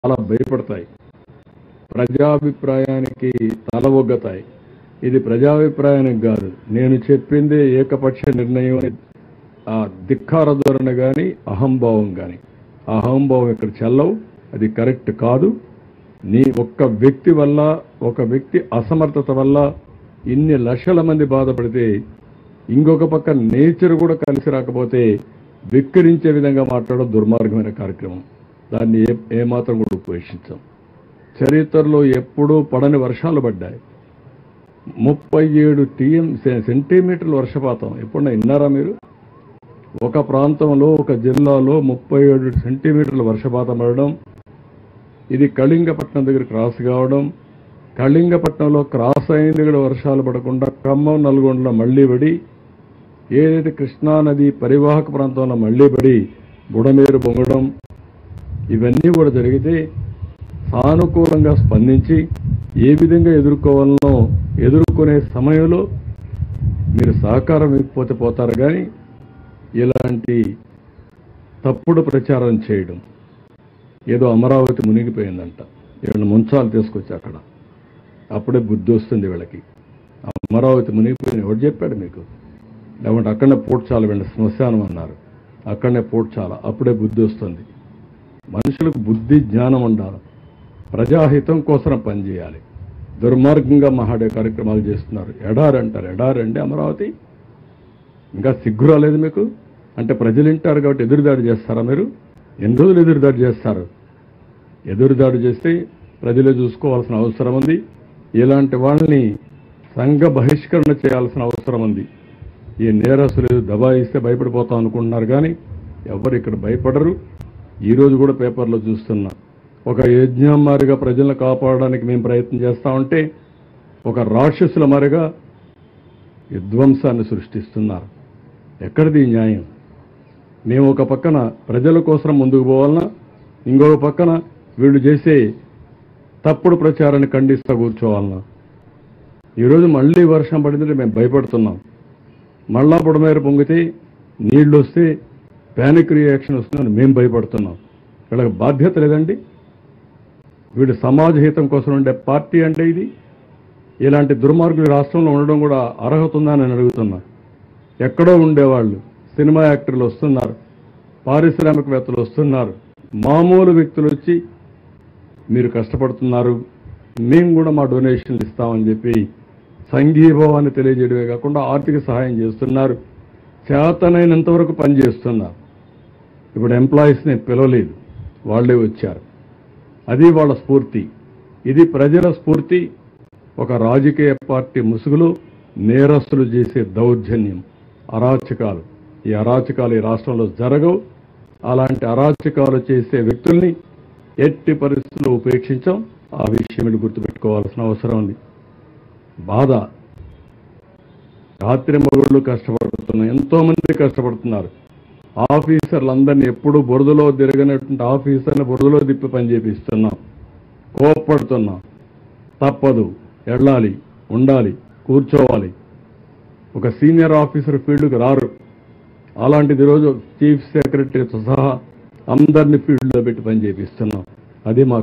చాలా భయపడతాయి ప్రజాభిప్రాయానికి తల ఒగ్గతాయి ఇది ప్రజాభిప్రాయానికి కాదు నేను చెప్పిందే ఏకపక్ష నిర్ణయం అని ఆ ధిక్కార ధోరణి కానీ అహంభావం కానీ అహంభావం ఇక్కడ చెల్లవు అది కరెక్ట్ కాదు నీ ఒక్క వ్యక్తి వల్ల ఒక వ్యక్తి అసమర్థత వల్ల ఇన్ని లక్షల మంది బాధపడితే ఇంకొక పక్క నేచర్ కూడా కలిసి రాకపోతే విక్కరించే విధంగా మాట్లాడడం దుర్మార్గమైన కార్యక్రమం దాన్ని ఏ ఏమాత్రం కూడా ఉపేక్షించాం చరిత్రలో ఎప్పుడూ పడని వర్షాలు పడ్డాయి ముప్పై ఏడు టీఎం సె- సెంటీమీటర్ల వర్షపాతం ఎప్పుడన్నా విన్నారా మీరు ఒక ప్రాంతంలో ఒక జిల్లాలో ముప్పై ఏడు సెంటీమీటర్ల వర్షపాతం పడడం ఇది కళింగపట్నం దగ్గర క్రాస్ కావడం కళింగపట్నంలో క్రాస్ అయింది కూడా వర్షాలు పడకుండా ఖమ్మం నల్గొండలో మళ్ళీ పడి ఏదైతే కృష్ణా నది పరివాహక ప్రాంతంలో మళ్ళీ పడి బుడమేరు పొంగడం ఇవన్నీ కూడా జరిగితే సానుకూలంగా స్పందించి ఏ విధంగా ఎదుర్కోవాలనో ఎదుర్కొనే సమయంలో మీరు సహకారం ఇవ్వకపోతే పోతారు కానీ ఇలాంటి తప్పుడు ప్రచారం చేయడం ఏదో అమరావతి మునిగిపోయిందంట వీళ్ళని ముంచాలు తీసుకొచ్చి అక్కడ అప్పుడే బుద్ధి వస్తుంది వీళ్ళకి అమరావతి మునిగిపోయింది ఎవడు చెప్పాడు మీకు లేకుంటే అక్కడనే పూడ్చాలి వీళ్ళ శ్మశానం అన్నారు అక్కడనే పూడ్చాల అప్పుడే బుద్ధి వస్తుంది మనుషులకు బుద్ధి జ్ఞానం ఉండాలి ప్రజాహితం కోసం పనిచేయాలి దుర్మార్గంగా మహాడే కార్యక్రమాలు చేస్తున్నారు ఎడారి అంటారు ఎడారి అంటే అమరావతి ఇంకా సిగ్గు రాలేదు మీకు అంటే ప్రజలు వింటారు కాబట్టి ఎదురుదాడి చేస్తారా మీరు ఎన్ని రోజులు ఎదురుదాడి చేస్తారు ఎదురుదాడి చేస్తే ప్రజలు చూసుకోవాల్సిన అవసరం ఉంది ఇలాంటి వాళ్ళని సంఘ బహిష్కరణ చేయాల్సిన అవసరం ఉంది ఈ నేరస్తులు దబాయిస్తే భయపడిపోతాం అనుకుంటున్నారు కానీ ఎవరు ఇక్కడ భయపడరు ఈరోజు కూడా పేపర్లో చూస్తున్నా ఒక యజ్ఞం మారిగా ప్రజలను కాపాడడానికి మేము ప్రయత్నం చేస్తా ఉంటే ఒక రాక్షసుల మారిగా విధ్వంసాన్ని సృష్టిస్తున్నారు ఎక్కడిది ఈ న్యాయం మేము ఒక పక్కన ప్రజల కోసం ముందుకు పోవాలన్నా ఇంకొక పక్కన వీళ్ళు చేసే తప్పుడు ప్రచారాన్ని ఖండిస్తూ కూర్చోవాలన్నా ఈరోజు మళ్ళీ వర్షం పడిందంటే మేము భయపడుతున్నాం మళ్ళా బుడమేర పొంగితే నీళ్లు వస్తే ప్యానిక్ రియాక్షన్ వస్తుందని మేము భయపడుతున్నాం వీళ్ళకి బాధ్యత లేదండి వీడు సమాజ హితం కోసం ఉండే పార్టీ అంటే ఇది ఇలాంటి దుర్మార్గులు ఈ రాష్ట్రంలో ఉండడం కూడా అర్హత ఉందా అని నేను అడుగుతున్నా ఎక్కడో ఉండేవాళ్ళు సినిమా యాక్టర్లు వస్తున్నారు పారిశ్రామికవేత్తలు వస్తున్నారు మామూలు వ్యక్తులు వచ్చి మీరు కష్టపడుతున్నారు మేము కూడా మా డొనేషన్లు ఇస్తామని చెప్పి సంఘీభావాన్ని తెలియజేయడమే కాకుండా ఆర్థిక సహాయం చేస్తున్నారు చేతనైనంత వరకు పనిచేస్తున్నారు ఇప్పుడు ఎంప్లాయీస్ని పిలవలేదు వాళ్ళే వచ్చారు అది వాళ్ళ స్ఫూర్తి ఇది ప్రజల స్ఫూర్తి ఒక రాజకీయ పార్టీ ముసుగులో నేరస్తులు చేసే దౌర్జన్యం అరాచకాలు ఈ అరాచకాలు ఈ రాష్ట్రంలో జరగవు అలాంటి అరాచకాలు చేసే వ్యక్తుల్ని ఎట్టి పరిస్థితుల్లో ఉపేక్షించాం ఆ విషయం మీరు గుర్తుపెట్టుకోవాల్సిన అవసరం ఉంది బాధ రాత్రి మగుళ్ళు కష్టపడుతున్నారు ఎంతో మంది కష్టపడుతున్నారు ఆఫీసర్లందరినీ ఎప్పుడు బురదలో తిరగనటువంటి ఆఫీసర్ని బురదలో తిప్పి పని చేపిస్తున్నాం కోప్పడుతున్నాం తప్పదు వెళ్ళాలి ఉండాలి కూర్చోవాలి ఒక సీనియర్ ఆఫీసర్ ఫీల్డ్కి రారు అలాంటిది ఈరోజు చీఫ్ సెక్రటరీతో సహా అందరినీ ఫీల్డ్లో పెట్టి పని చేపిస్తున్నాం అది మా